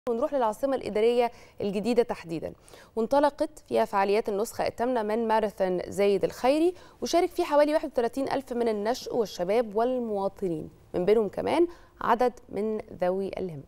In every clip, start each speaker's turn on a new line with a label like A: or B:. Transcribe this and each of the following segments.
A: ونروح للعاصمة الإدارية الجديدة تحديدا وانطلقت فيها فعاليات النسخة الثامنة من ماراثون زايد الخيري وشارك فيه حوالي 31 ألف من النشء والشباب والمواطنين من بينهم كمان عدد من ذوي الهم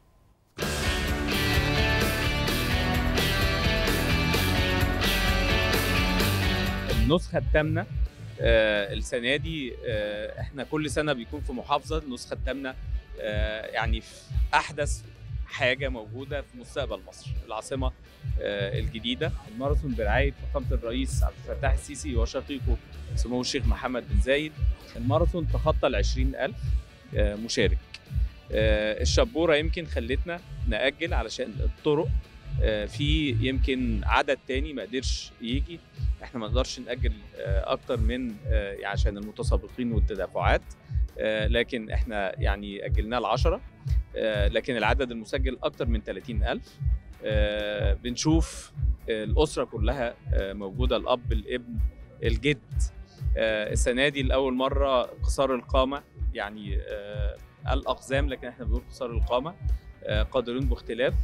B: النسخة الثامنة آه، السنة دي آه، احنا كل سنة بيكون في محافظة النسخة الثامنة آه، يعني في أحدث حاجة موجودة في مستقبل مصر العاصمة آه، الجديدة الماراثون برعاية فخامة الرئيس عبد الفتاح السيسي وشقيقه سمو الشيخ محمد بن زايد الماراثون تخطى ال 20000 آه، مشارك آه، الشبورة يمكن خلتنا نأجل علشان الطرق آه، في يمكن عدد تاني ما قدرش يجي احنا ما نقدرش نأجل آه، اكتر من آه، عشان المتسابقين والتدافعات آه، لكن احنا يعني اجلناه ل 10 لكن العدد المسجل اكتر من 30000 آه، بنشوف آه، الاسره كلها آه، موجوده الاب الابن الجد آه، السنه دي لاول مره قصار القامه يعني آه، الاقزام لكن احنا بنقول قصار القامه آه، قادرون باختلاف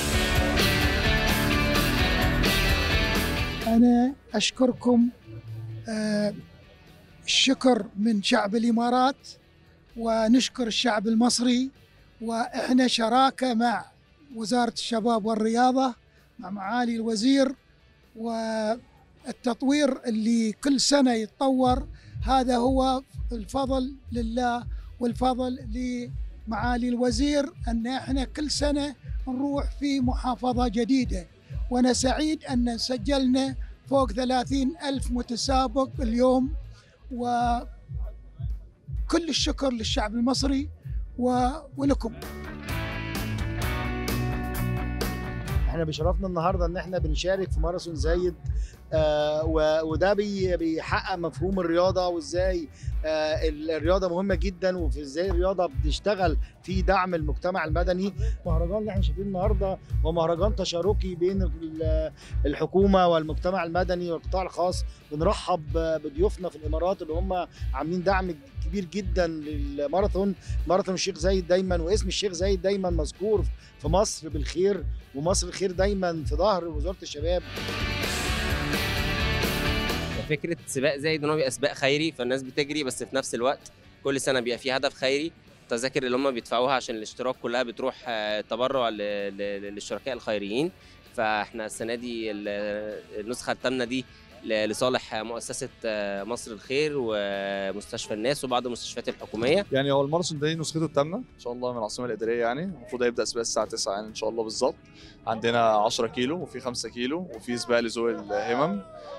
C: أنا أشكركم آه، الشكر من شعب الإمارات ونشكر الشعب المصري وإحنا شراكة مع وزارة الشباب والرياضة مع معالي الوزير والتطوير اللي كل سنة يتطور هذا هو الفضل لله والفضل لمعالي الوزير أن إحنا كل سنة نروح في محافظة جديدة وأنا سعيد أن سجلنا فوق ثلاثين ألف متسابق اليوم وكل الشكر للشعب المصري و- ولكم
D: احنا بيشرفنا النهارده ان احنا بنشارك في ماراثون زايد آه و- وده بي- بيحقق مفهوم الرياضه وازاي آه ال- الرياضه مهمه جدا وفي ازاي الرياضه بتشتغل في دعم المجتمع المدني المهرجان اللي احنا شايفينه النهارده هو مهرجان تشاركي بين ال- الحكومه والمجتمع المدني والقطاع الخاص بنرحب بضيوفنا في الامارات اللي هم عاملين دعم كبير جدا للماراثون ماراثون الشيخ زايد دايما واسم الشيخ زايد دايما مذكور في مصر بالخير ومصر الخير دايما في ظهر وزاره الشباب
E: فكره سباق زايد ان هو بيبقى سباق خيري فالناس بتجري بس في نفس الوقت كل سنه بيبقى فيه هدف خيري التذاكر اللي هم بيدفعوها عشان الاشتراك كلها بتروح آه، تبرع ل- ل- للشركاء الخيريين فاحنا السنه دي ال- النسخه الثامنه دي ل- لصالح مؤسسه آه، مصر الخير ومستشفى الناس وبعض المستشفيات الحكوميه
F: يعني هو الماراثون ده نسخته الثامنه ان شاء الله من العاصمه الاداريه يعني المفروض هيبدا سباق الساعه 9 يعني ان شاء الله بالظبط عندنا 10 كيلو وفي 5 كيلو وفي سباق لذوي الهمم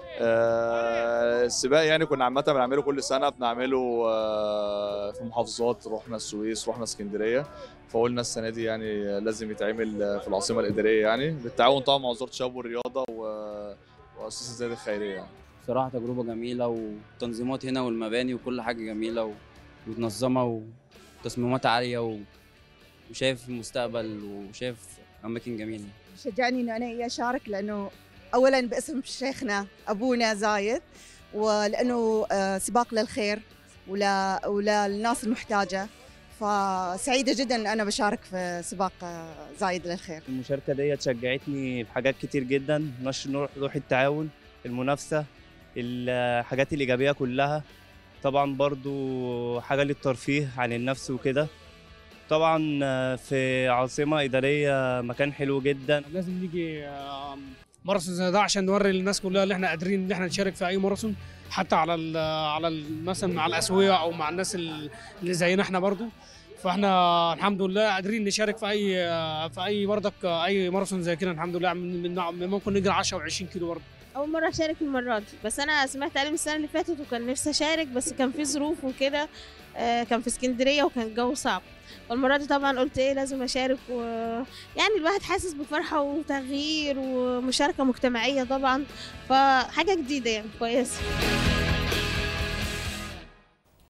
F: آه، السباق يعني كنا عامه بنعمله كل سنه بنعمله آه، في محافظات رحنا السويس رحنا اسكندريه فقلنا السنه دي يعني لازم يتعمل في العاصمه الاداريه يعني بالتعاون طبعا مع وزاره الشباب والرياضه و- ومؤسسه زايد الخيريه يعني
G: بصراحة تجربة جميلة والتنظيمات هنا والمباني وكل حاجة جميلة و- ومتنظمة وتصميمات عالية و- وشايف المستقبل وشايف أماكن جميلة
H: شجعني انه انا اشارك لانه اولا باسم شيخنا ابونا زايد ولانه آه، سباق للخير ولا وللناس المحتاجه فسعيده جدا ان انا بشارك في سباق آه، زايد للخير
I: المشاركة دي شجعتني في حاجات كتير جدا نشر روح روح التعاون المنافسة الحاجات الإيجابية كلها طبعا برضو حاجة للترفيه عن النفس وكده طبعا آه، في عاصمة إدارية مكان حلو جدا
J: لازم نيجي آم، ماراثون زي ده عشان نوري للناس كلها اللي احنا قادرين ان احنا نشارك في اي ماراثون حتى على ال على ال مثلا مع الاسويه او مع الناس ال- اللي زينا احنا برضو فاحنا الحمد لله قادرين نشارك في اي في اي برضك اي ماراثون زي كده الحمد لله من, من ممكن نجري 10 و20 كيلو برضه
K: اول مره اشارك المره دي بس انا سمعت عليه من السنه اللي فاتت وكان نفسي اشارك بس كان في ظروف وكده آه، كان في اسكندريه وكان الجو صعب والمره دي طبعا قلت ايه لازم اشارك و يعني الواحد حاسس بفرحه وتغيير ومشاركه مجتمعيه طبعا فحاجه جديده يعني كويسه